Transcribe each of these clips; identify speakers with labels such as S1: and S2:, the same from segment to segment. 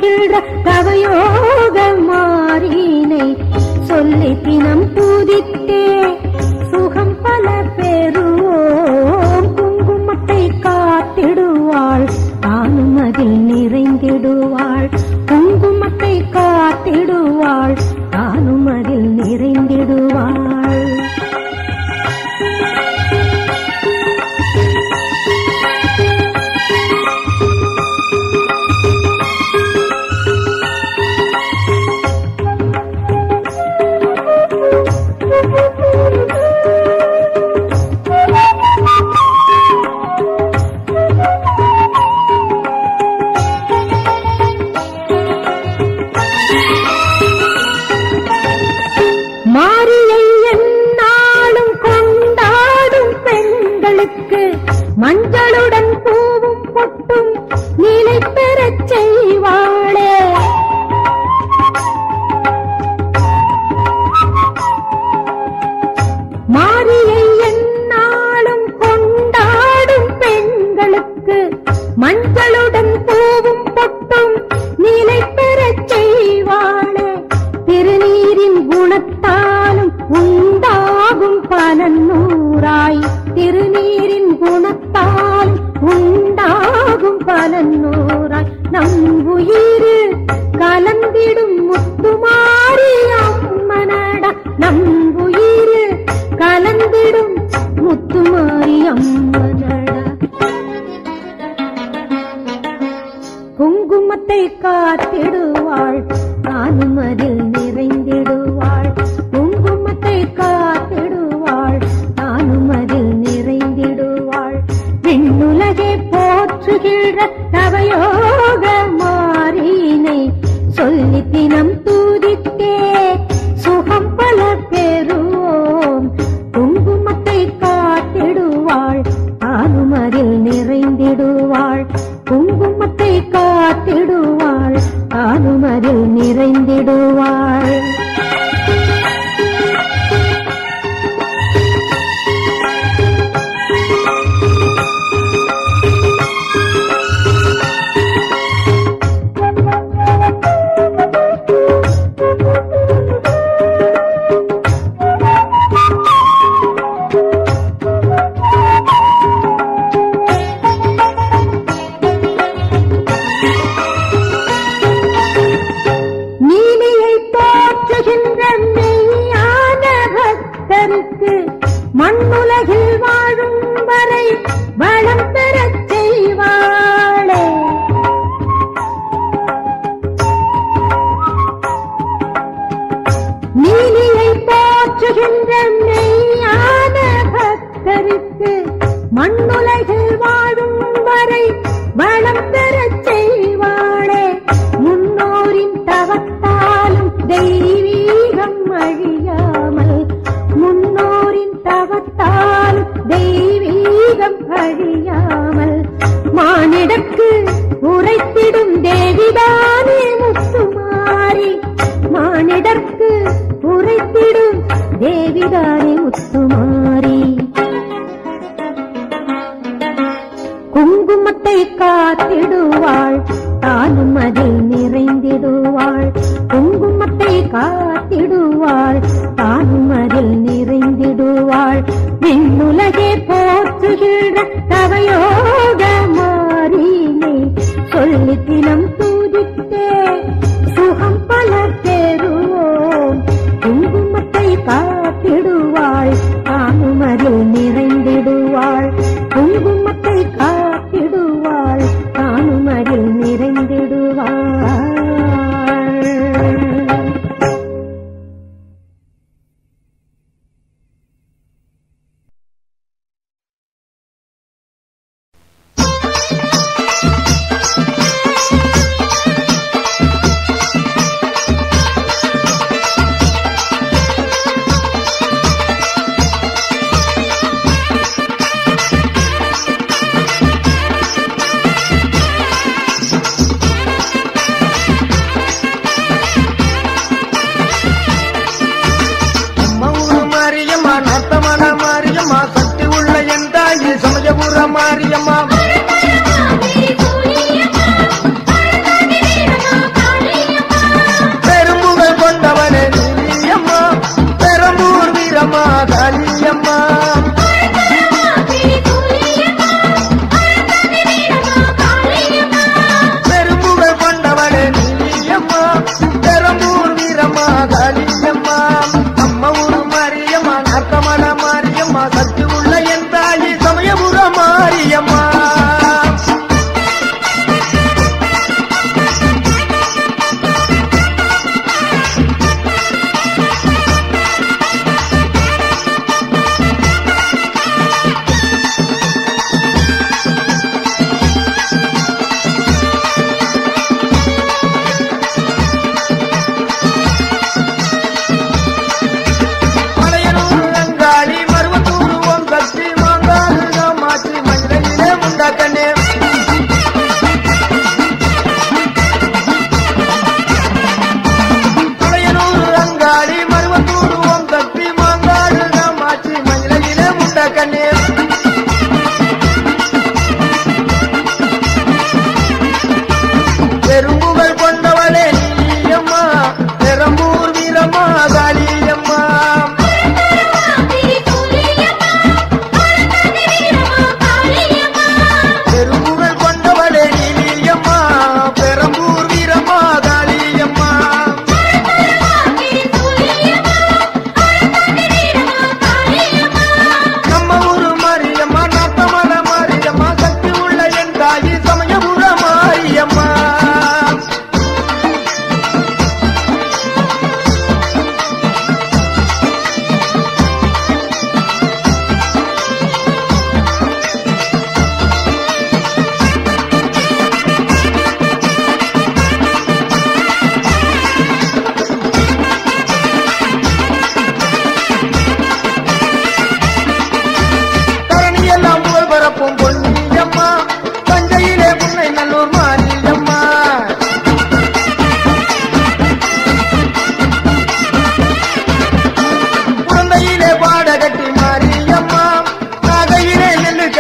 S1: போற்றுகின்ற தவயோக மாறினை சொல்லி தினம் பூதித்தே சுகம் பல பெறுவோம் குங்குமத்தை காத்திடுவாள் தானும் அதில் நிறைந்திடுவாள் குங்குமத்தை காத்திடுவாள் தானும் அதில் நிறைந்திடுவாள் மாரியை எந்நாளும் கொண்டாடும் பெண்களுக்கு மஞ்சளுடன் பூவும் பொட்டும் நிலை பெறச் செய்வாளே மாரியை எந்நாளும் கொண்டாடும் பெண்களுக்கு மஞ்சளுடன் பூவும் பொட்டும் நிலை பெறச் செய்வாளே திருநீரின் குணத்தாலும் உண்டாகும் பலன் நூறாய் திருநீரின் குணத்தால் உண்டாகும் பலன் நூறாய் நம் உயிர் கலந்திடும் முத்துமாரி அம்மனடா நம் உயிர் கலந்திடும் முத்துமாரி அம்மனடா குங்குமத்தை காத்திடுவாள் நானும் அதில் நிறைந்திடுவாள் குங்குமத்தை காத்திடுவாள் நானும் அதில் நிறைந்திடுவாள் விண்ணுலகே போற்றுகின்ற தவயோக மாறினை சொல்லி தினம் தூதித்தே சுகம் பல பெறுவோம் குங்குமத்தை காத்திடுவாள் தானும் அதில் நிறைந்திடுவாள் குங்குமத்தை காத்திடுவாள் தானும் அதில் நிறைந்திடுவாள் நீலியை போற்றுகின்ற மெய்யான பக்தருக்கு மண்ணுலகில் வாழும் வரை வளம் பெறச் செய்வாளே நீலியை போற்றுகின்ற மெய்யான பக்தருக்கு மண்ணுலகில் வாழும் வரை வளம் பெறச் செய்வாளே முன்னோரின் தவத்தாலும் தெய்வீகம் அழியாமல் முன்னோரின் தவத்தாலும் தெய்வீகம் அழியாமல் மானிடக்கு உரைத்திடும் தேவிதானே முத்துமாரி மானிடற்கு உரைத்திடும் தேவிதானே முத்துமாரி குங்குமத்தை காத்திடுவாள் தானும் அதில் நிறைந்திடுவாள் குங்குமத்தை காத்திடுவாள் தானும் அதில் நிறைந்திடுவாள் விண்ணுலகே போற்றுகின்ற தவயோக மாறினை சொல்லி தினம் தூதித்தே சுகம் பல பெறுவோம் குங்குமத்தை காத்திடுவாள் தானும் அதில் நிறைந்திடுவாள் குங்குமத்தை காத்திடுவாள் தானும் அதில் நிறைந்திடுவாள்
S2: அம்மா ஊரு மாரியம்மா நத்தமன மாரியம்மா சக்தி உள்ள என் தாயி சமயபுர மாரியம்மா
S3: மாரியம்மா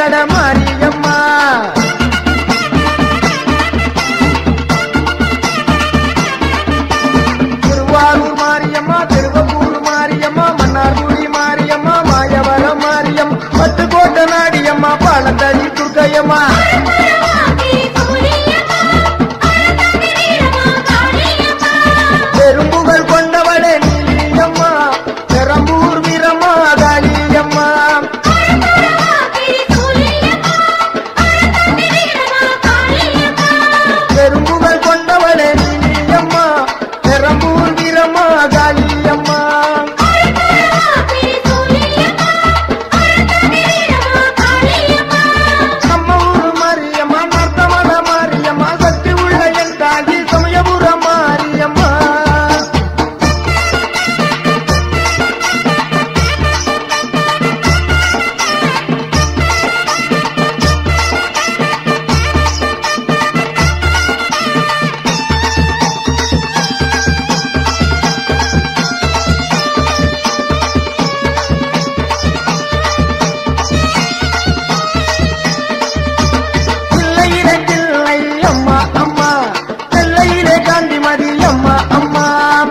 S2: ஜட மாரியம்மா திருவாரூர் மாரியம்மா திருவப்பூர் மாரியம்மா மன்னார்குடி மாரியம்மா மாயவரம் மாரியம் பட்டுக்கோட்டை நாடியம்மா பாலத்தடி துர்க்கையம்மா பெரும்புகள் கொண்டவளே நீலியம்மா பெரம்பூர் வீரம்மா காளியம்மா பெரும்புகள் கொண்டவளே நீலியம்மா பெரம்பூர் வீரம்மா காளியம்மா நம்ம ஊரு மாரியம்மா நர்த்தமல மாரியம்மா சக்தி உள்ள என் தாகி சமயபுர மாரியம்மா பிள்ளையிலே பிள்ளை அம்மா அம்மா பிள்ளையிலே காந்திமதி அம்மா அம்மா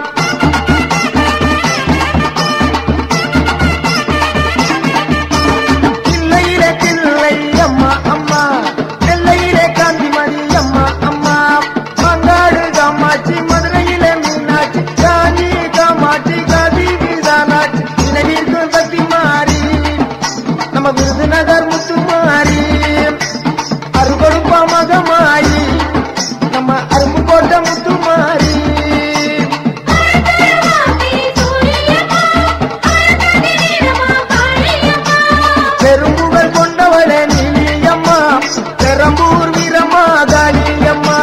S2: பிள்ளையிலே பிள்ளை அம்மா அம்மா பிள்ளையிலே காந்திமதி அம்மா அம்மா மங்காடு காமாட்சி மதுரையிலே மீனாட்சி காஞ்சி காமாட்சி காதி வீதானாட்சி நினைவிற்கு சக்தி மாறி நம்ம விருதுநகர் முத்துமாரி அருகொடுப்பா மகமாயி நம்ம அரும்புக்கோட்டை முத்துமாரி பெரும்புகள் கொண்டவளே நீலியம்மா பெரம்பூர் வீரம்மா காளியம்மா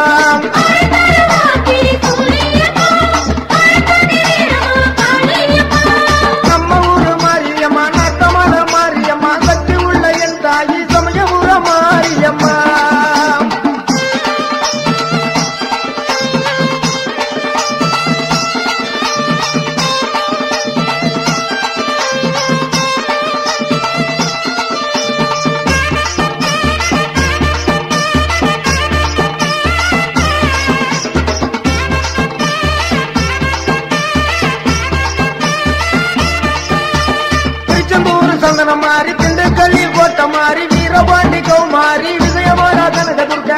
S2: நம்ம ஊரு மாரியம்மா நாட்டமல மாரியம்மா சக்தி உள்ள என் தாயி சமயபுர மாரியம்மா திருச்செந்தூர் சந்தனம் மாறி திண்டுக்கல்லி கோட்டை மாறி வீரபாண்டி கௌமாரி விஜயமாரா கனக துர்கா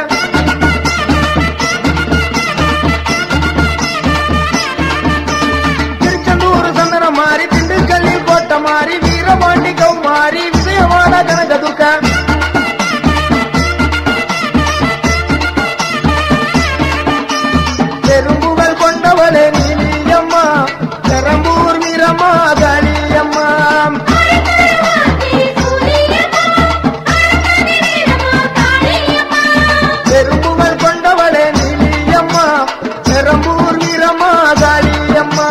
S2: திருச்செந்தூர் சந்தனம் மாறி திண்டுக்கல்லி கோட்டை மாறி வீரபாண்டி கௌமாரி விஜயமாரா கனக துர்கா பெரும்புகள் கொண்டவளே நீலியம்மா பெரம்பூர் வீரம்மா காளியம்மா பெரும்புகள் கொண்டவளே நீலியம்மா பெரம்பூர் வீரம்மா காளியம்மா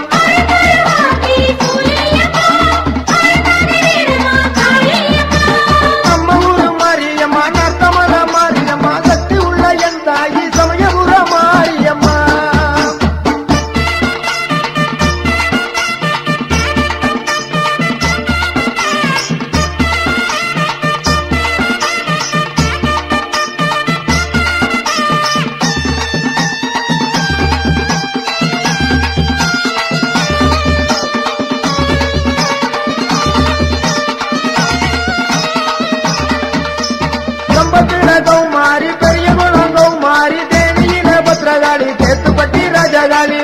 S2: நம்ம ஊரு மாரியம்மா நர்த்தமல மாரியம்மா சக்தி உள்ள என் தாயி சமயபுர மாரியம்மா கம்பத்தில கௌமாரி பெரிய குளம் கௌமாரி தேனியில பத்திரகாளி தேத்துப்பட்டி ராஜகாளி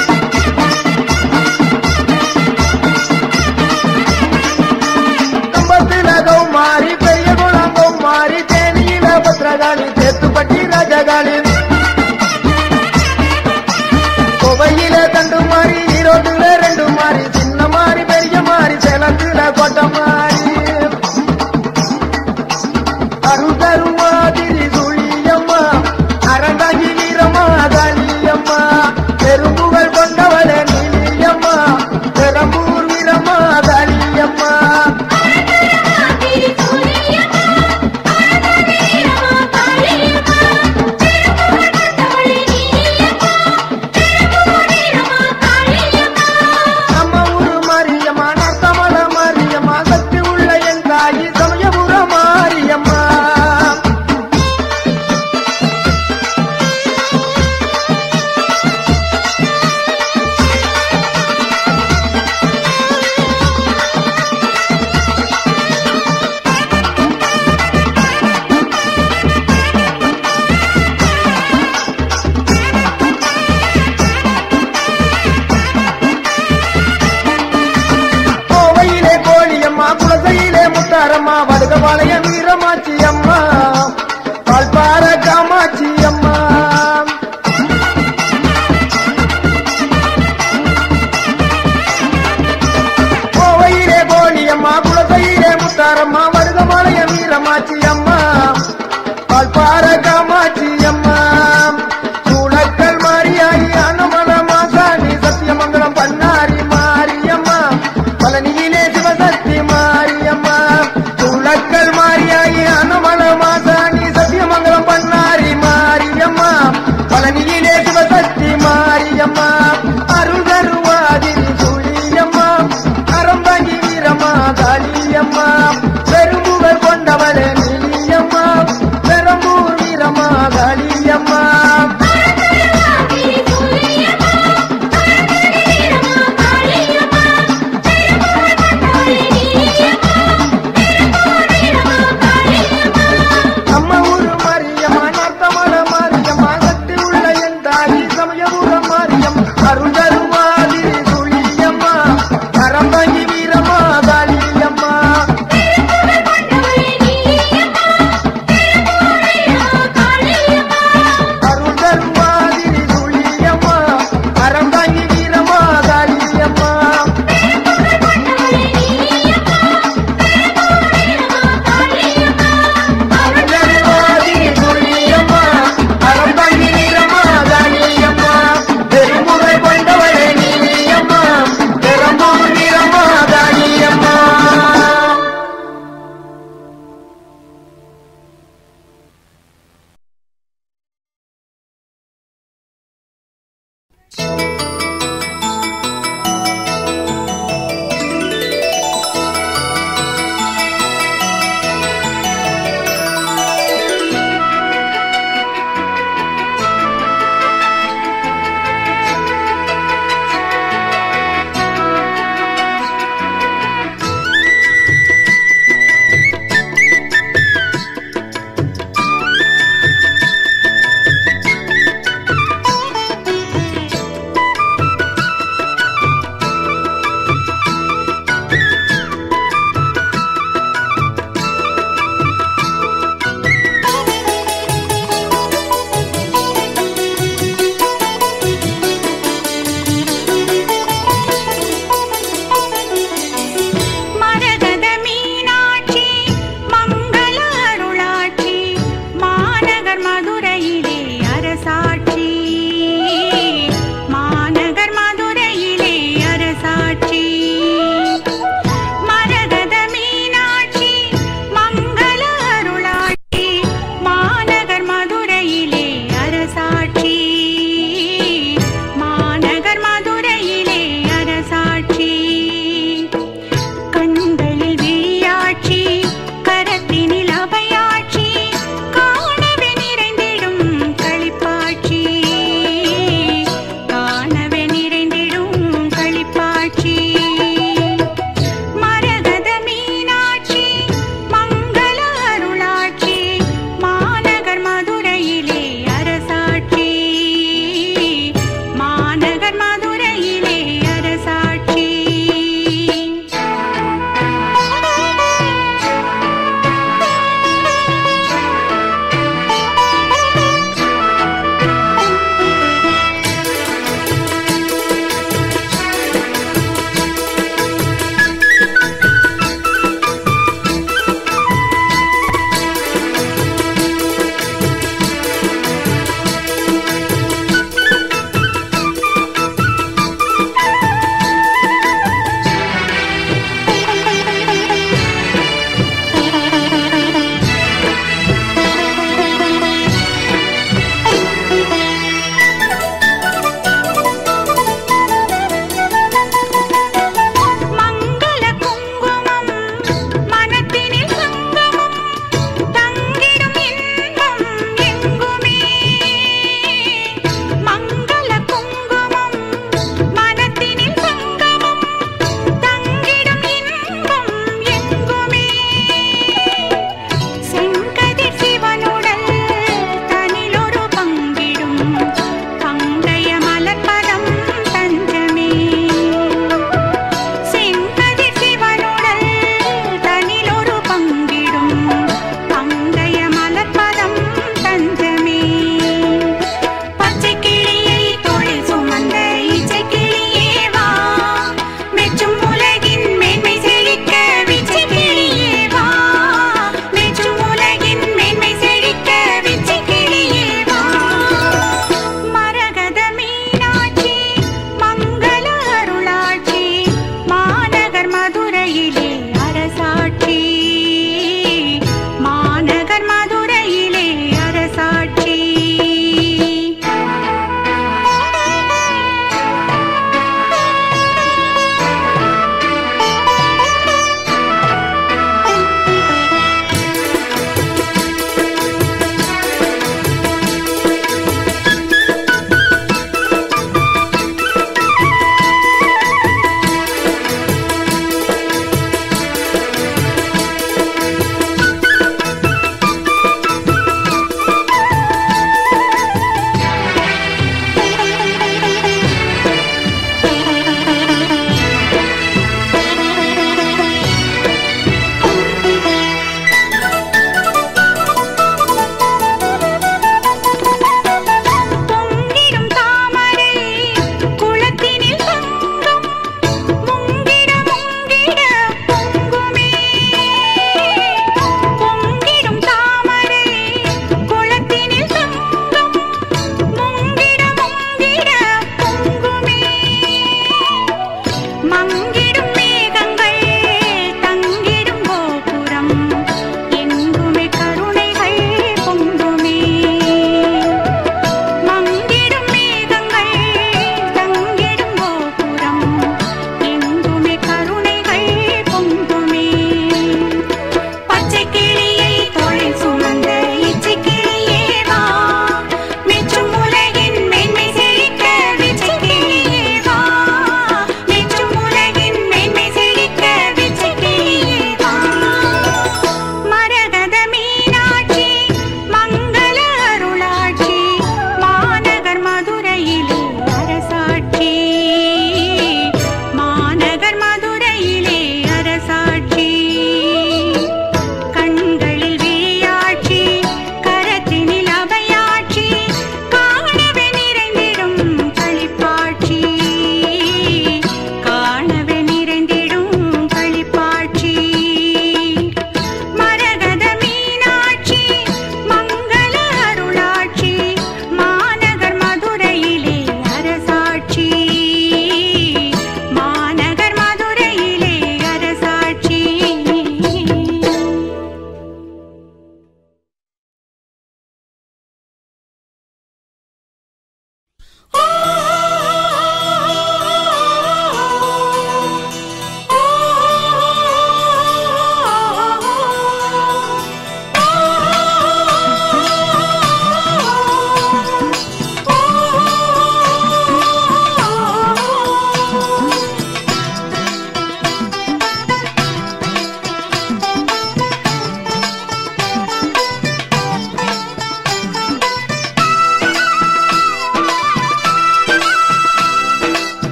S2: கம்பத்தில கௌமாரி பெரிய குளம் கௌமாரி தேனியில பத்திரகாளி தேத்துப்பட்டி ராஜகாளி கோவையில தண்டு மாறி ஈரோட்டுல ரெண்டு மாறி சின்ன மாறி பெரிய மாறி சேலத்துல கொட்ட மாறி அருகருமாதிரி சுழியம்மா அரண்டாங்கி வீரம்மா காளியம்மா பெரும்புகள் கொண்டவளே நீலியம்மா பெரம்பூர் வீரம்மா காளியம்மா நம்ம ஊரு மாரியம்மா நத்தமல மாரியம்மா சக்தி முத்தாரம்மா வடுகபாளையம் வீரமாச்சி அம்மா பால்பார காமாட்சி அம்மா கோவையிலே கோழியம்மா குலசையிலே முத்தாரம்மா வடுகபாளையம் வீரமாச்சி அம்மா பால்பார காமாட்சி அம்மா சூளக்கல் மாரியாயி அனுமல மாசாணி சத்தியமங்கலம் பண்ணாரி மாரியம்மா பழனியிலே சிவசக்தி மாரியம்மா சூளக்கல் மாரியாயி அனுமல மாசாணி சத்தியமங்கலம் பண்ணாரி மாரியம்மா பழனியிலே சிவசக்தி மாரியம்மா அருள் தருவாதிரி சுழியம்மா அறம்பங்கி வீரம்மா காளியம்மா பெரும்புகழ் கொண்டவளே நீலியம்மா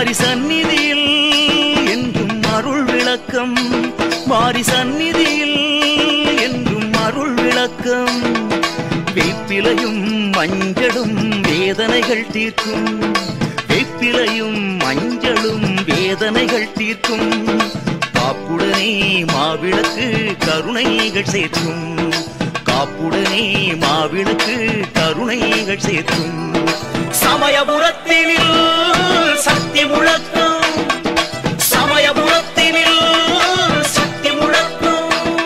S3: மாரி சந்நிதியில் என்றும் அருள் விளக்கம் மாரி சந்நிதியில் என்றும் அருள் விளக்கம் வேப்பிலையும் மஞ்சளும் வேதனைகள் தீர்க்கும் வேப்பிலையும் மஞ்சளும் வேதனைகள் தீர்க்கும் காப்புடனே மாவிளக்கு கருணைகள் சேர்க்கும் காப்புடனே மாவிளக்கு கருணைகள் சேர்க்கும் சமயபுரத்தினில் சக்தி முழக்கம் சமயபுரத்தினில் சக்தி முழக்கம்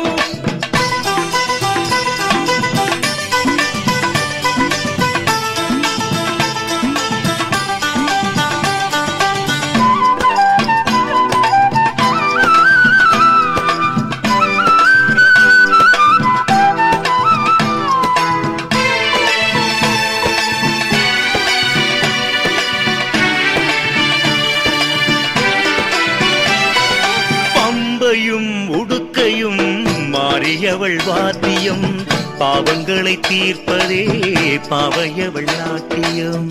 S3: பம்பையும் உடுக்கையும் மாறியவள் வாத்தியம் பாவங்களை தீர்ப்பதே பாவையவள் நாட்டியம்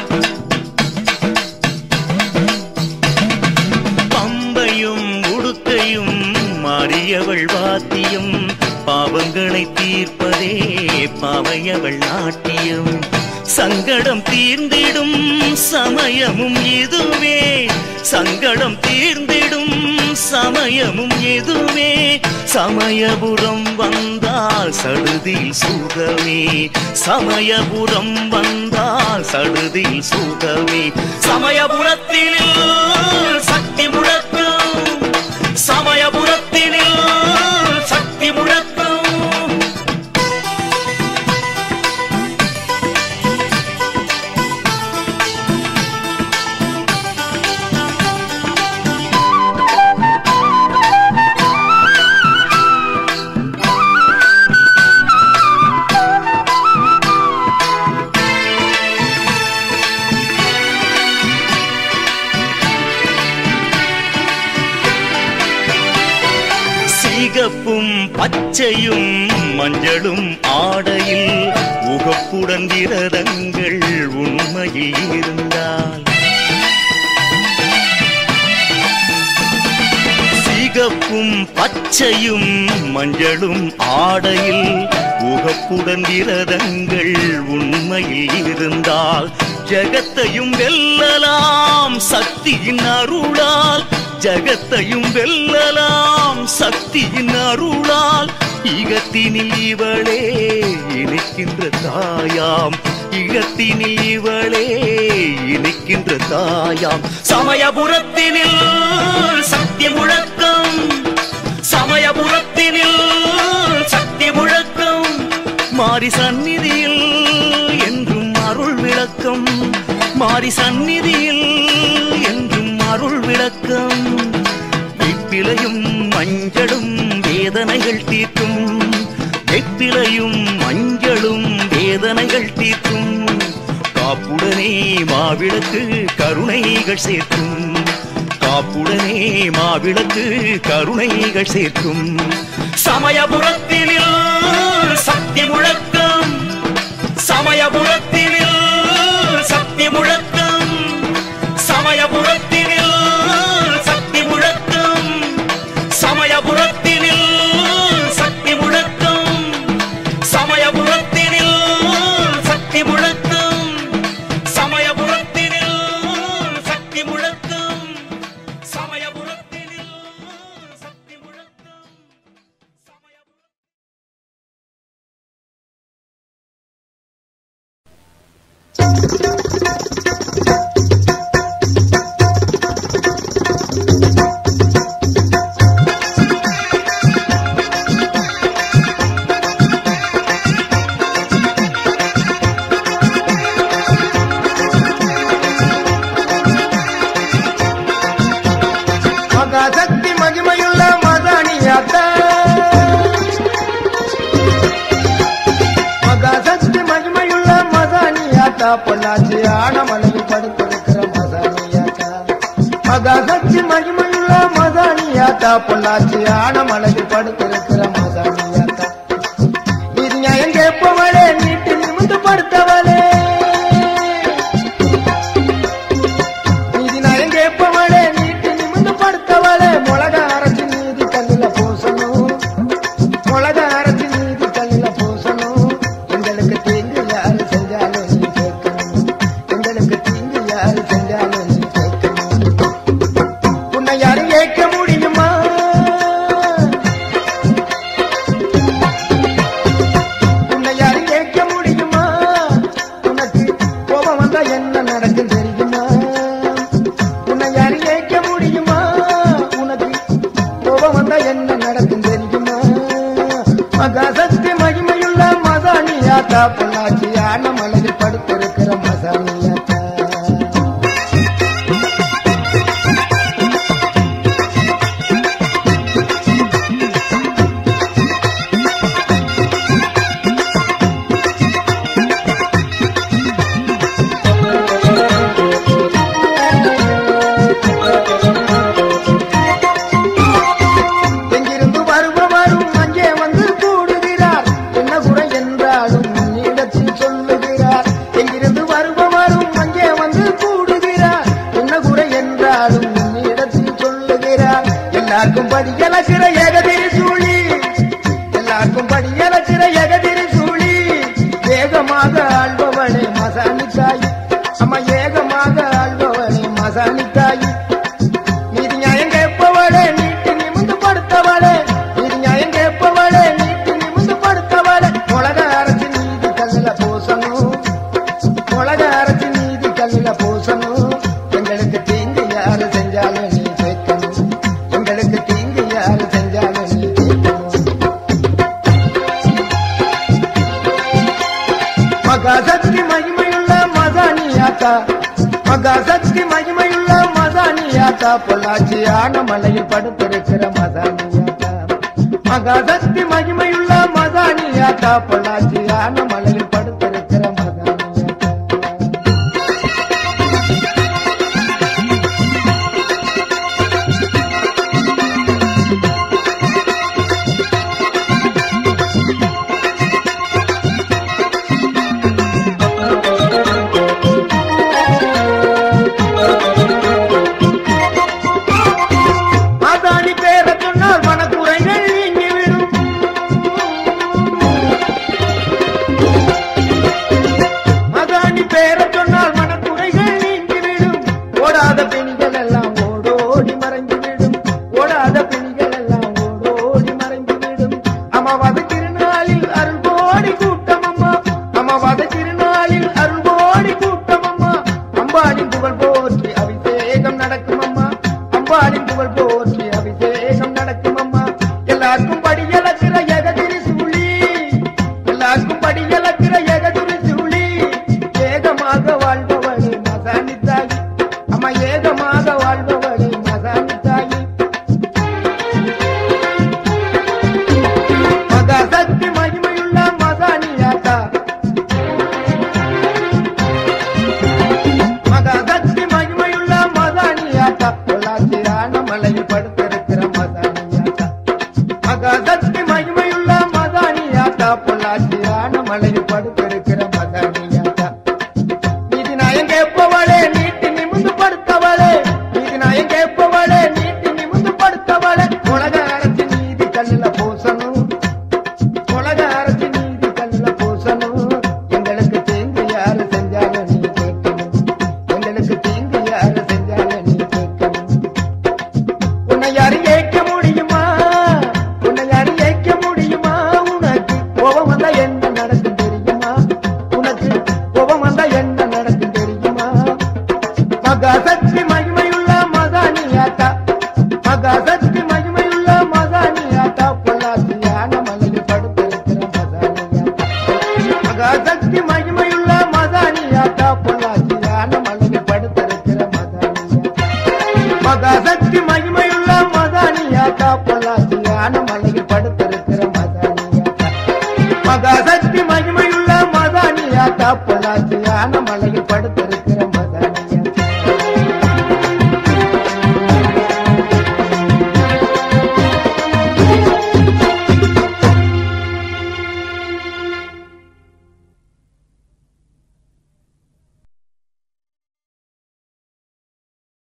S3: பம்பையும் உடுக்கையும் மாறியவள் வாத்தியம் பாவங்களை தீர்ப்பதே பாவையவள் நாட்டியம் சங்கடம் தீர்ந்திடும் சமயமும் இதுவே சங்கடம் தீர்ந்திடும் சமயமும் எதுவே சமயபுரம் வந்தால் சடுதில் சுகமே சமயபுரம் வந்தால் சடுதில் சுகமே சமயபுரத்தினில் சக்தி முழக்கம் சமயபுரத்தினில் சக்தி முழக்கம் சிகப்பும் பச்சையும் மஞ்சளும் ஆடையில் உகப்புடன் விரதங்கள் உண்மையில் இருந்தால் சிகப்பும் பச்சையும் மஞ்சளும் ஆடையில் உகப்புடன் விரதங்கள் உண்மையில் இருந்தால் ஜகத்தையும் வெல்லலாம் சக்தியின் அருளால் ஜகத்தையும் வெல்லலாம் சக்தியின் அருளால் இகத்தினில் இவளே இணைக்கின்ற தாயாம் இகத்தினில் இவளே இணைக்கின்ற தாயாம் சமயபுரத்தினில் சக்தி முழக்கம் சமயபுரத்தினில் சக்தி முழக்கம் மாரி சந்நிதியில் என்றும் அருள் விளக்கம் மாரி சந்நிதியில் என்றும் அருள் விளக்கம் வெப்பிலையும் மஞ்சளும் வேதனைகள் தீர்க்கும் வெப்பிலையும் மஞ்சளும் வேதனைகள் தீர்க்கும் காப்புடனே மாவிளக்கு கருணைகள் சேர்க்கும் காப்புடனே மாவிளக்கு கருணைகள் சேர்க்கும் சமயபுரத்தினில் சக்தி முழக்கம் சமயபுரத்தினில் சக்தி முழக்கம் சமயபுரத்தினில் சக்தி முழக்கம் சமயபுரத்தினில் சக்தி முழக்கம் சமயபுரத்தினில் சக்தி முழக்கம் சமயபுரத்தினில் சக்தி முழக்கம் சமயபுரத்தினில் சக்தி முழக்கம் சமயபுர
S2: மகாசக்தி மகிமையுள்ள மதானியாத்த மகாசக்தி மகிமையுள்ள மதானியாத்தா பொள்ளாச்சி ஆடமலையில் படுத்திருக்கிற மதானியாத்தா மகாசக்தி மகிமையுள்ள மதானியாத்தா பொள்ளாச்சி ஆடமலையில் படுத்திருக்கிற மதானியாத்தா இது நியாயம் கேட்பவளே நீட்டு நிமிந்து படுத்தவளே இது நியாயம் கேட்ப மசானியாத்தா பொள்ளாச்சியான மலையில் படுத்திருக்கிற மசானியாத்தா எங்கிருந்து வருபவரும் அங்கே வந்து கூடுகிறார் என்ன குறை என்றாலும் இடத்தில் சொல்லுகிறார் எங்கிருந்து வருபவரும் அங்கே வந்து கூடுகிறார் என்ன குறை என்றாலும் இடத்தில் சொல்லுகிறார் எல்லாருக்கும் படியலக்கிற ஏகதிரி சூழி எல்லாருக்கும் படியலக்கிற ஏகதிரி சூழி வேகமாக ஆள்பவளே மசானிக்காய் அம்மா ஏகமாக ஆள்பவளே மசானிக்காய் நீதி நியாயம் கேட்பவளே நீட்டு நிமிந்து படுத்தவளே நீதி நியாயம் கேட்பவளே நீட்டு நிமிந்து படுத்தவளே உலக அரசு நீதி கல்லுல பூசணும் உலக அரசு நீதி கல்லுல பூசணும் எங்களுக்கு தீங்கு யாரு செஞ்சாலும் நீ கேட்கணும் எங்களுக்கு தீங்கு யாரு செஞ்சாலும் நீ கேட்கணும் மகாசக்தி மகிமையுள்ள மதானியாத்தா மகாசக்தி மகிமையுள்ள மதானியாத்தா பொள்ளாச்சி ஆனமலையில் படுத்திருக்கிற மதானியாத்தா மகாசக்தி மகிமையுள்ள மதானியாத்தா பொள்ளாச்சி ஆனமலையில் படுத்திருக்கிற மதானியாத்தா மாதாணி பேர சொன்னால் மனக்குறைகள் நீங்கிவிடும் மகாணி பேர சொன்னால் மனக்குறைகள் நீங்கிவிடும் ஓடாத பெண்கள் எல்லாம் ஓடோடி மறைந்துவிடும் ஓடாத பெண்கள் எல்லாம் ஓடோடி மறைந்துவிடும் அமாவாத திருநாளில் அருள் கோடி கூட்டம் அம்மா அமாவாத திருநாளில் அருள் கோடி கூட்டம் அம்மா அம்பாளின் புகழ் போற்றி அபிஷேகம் நடக்கும் அம்மா அம்பாளின் புகழ் போற்றி அபிஷேகம் நடக்கும் அம்மா எல்லாருக்கும் படியலக்கிற எகதிரி சூழி எல்லாருக்கும் படியலக்கிற எகதிரி சூழி ஏகமாக வாழ்பவளே மசானி தாயி அம்மா ஏகமாக வாழ்பவளே மசானி தாயி மகாசக்தி மகிமையுள்ள மசானியாத்தா மகாசக்தி மகிமையுள்ள மதானியாத்தா பொள்ளாச்சியான மலையில் படுத்திருக்கிற மதானியாத்தா மகாசக்தி மகிமையுள்ள மதானியாத்தா பொள்ளாச்சியான மலையில் படுத்திருக்கிற மதானியாத்தா நீதி நாயம் கேட்பவளே நீட்டி நிமிந்து படுத்தவளே நீதி நாயம் கேட்பவளே நீட்டி நிமிந்து படுத்தவளே உலக அரசு நீதி கல்லுல பூசணும் உலக அரசு நீதி கல்லுல பூசணும் எங்களுக்கு தீங்கு யாரு செஞ்சாலும் நீ கேட்கணும் எங்களுக்கு தீங்கு யாரு செஞ்சாலும் நீ கேட்கணும் உன்னை யாரு ஏற்க முடியுமா உன்னை யாரு ஏற்க முடியுமா உனக்கு கோபம் வந்தா என்ன நடக்கும் தெரியுமா உனக்கு கோபம் வந்தா என்ன நடக்கும் தெரியுமா மகாசக்தி மகிமையுள்ள மதானியாத்தா மகாசக்தி மகிமையுள்ள மதானியாத்தா பொள்ளாச்சியான மலையில் படுத்திருக்கிற மதானியாத்தா மகாசக்தி மகிமையுள்ள மதானியாத்தா பொள்ளாச்சியான மலையில் படுத்திருக்கிற மதானியாத்தா மகாசக்தி மகிமையுள்ள மதானியாத்தா பொள்ளாச்சியான மலையில் படுத்திருக்கிற மதானியாத்தா மகாசக்தி மகிமையுள்ள மதானியாத்தா பொள்ளாச்சியான மலையில் படுத்திருக்கிற